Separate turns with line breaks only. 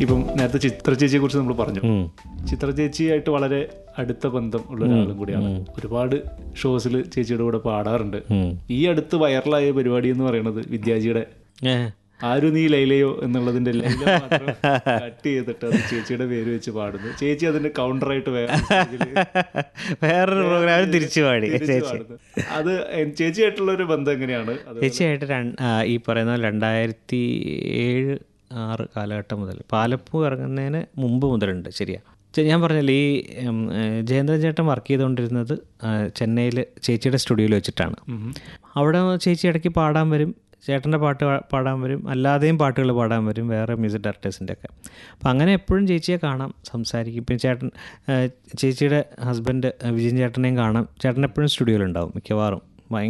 ഇപ്പം നേരത്തെ ചിത്ര ചേച്ചിയെ കുറിച്ച് നമ്മൾ പറഞ്ഞു
ഉം.
ചിത്ര ചേച്ചിയായിട്ട് വളരെ അടുത്ത ബന്ധം ഉള്ള ഒരാളും കൂടിയാണ് ഒരുപാട് ഷോസിൽ ചേച്ചിയുടെ കൂടെ പാടാറുണ്ട്
ഉം.
ഈ അടുത്ത് വൈറലായ പരിപാടി എന്ന് പറയുന്നത് വിദ്യാജിയുടെ
ഏ.
ആരു നീ ലൈലയോ എന്നുള്ളതിന്റെ ലൈല മാത്രം കട്ട് ചെയ്തിട്ട് അത് ചേച്ചിയുടെ പേര് വെച്ച് പാടുന്നു ചേച്ചി അതിന്റെ കൗണ്ടറായിട്ട് വേറെ സ്റ്റേജില്
വേറൊരു പ്രോഗ്രാമിൽ തിരിച്ചു പാടി
തിരിച്ച്
ചേച്ചി
പാടുന്നു. അത് എൻ- ചേച്ചിയായിട്ടുള്ള ഒരു ബന്ധം എങ്ങനെയാണ് അത്
ചേച്ചിയായിട്ട് രണ്ട് ആ, ഈ പറയുന്ന രണ്ടായിരത്തി ഏഴ് ആറ് കാലഘട്ടം മുതൽ പാലപ്പൂ ഇറങ്ങുന്നതിന് മുമ്പ് മുതലുണ്ട് ശരിയാ ചെ- ഞാൻ പറഞ്ഞില്ലേ ഈ ഉം, ഏ, ജയേന്ദ്രൻ ചേട്ടൻ വർക്ക് ചെയ്തുകൊണ്ടിരുന്നത് ചെന്നൈയിൽ ചേച്ചിയുടെ സ്റ്റുഡിയോയിൽ വെച്ചിട്ടാണ് അവിടെ ചേച്ചി ഇടയ്ക്ക് പാടാൻ വരും ചേട്ടൻ്റെ പാട്ട് പാ- പാടാൻ വരും അല്ലാതെയും പാട്ടുകൾ പാടാൻ വരും വേറെ മ്യൂസിക് ഡയറക്ടേഴ്സിൻ്റെ ഒക്കെ അപ്പം അങ്ങനെ എപ്പോഴും ചേച്ചിയെ കാണാം സംസാരിക്കും ഇപ്പം ചേട്ടൻ ഏ, ചേച്ചിയുടെ ഹസ്ബൻഡ് വിജയൻ ചേട്ടനെയും കാണാം ചേട്ടൻ എപ്പോഴും സ്റ്റുഡിയോയിലുണ്ടാവും മിക്കവാറും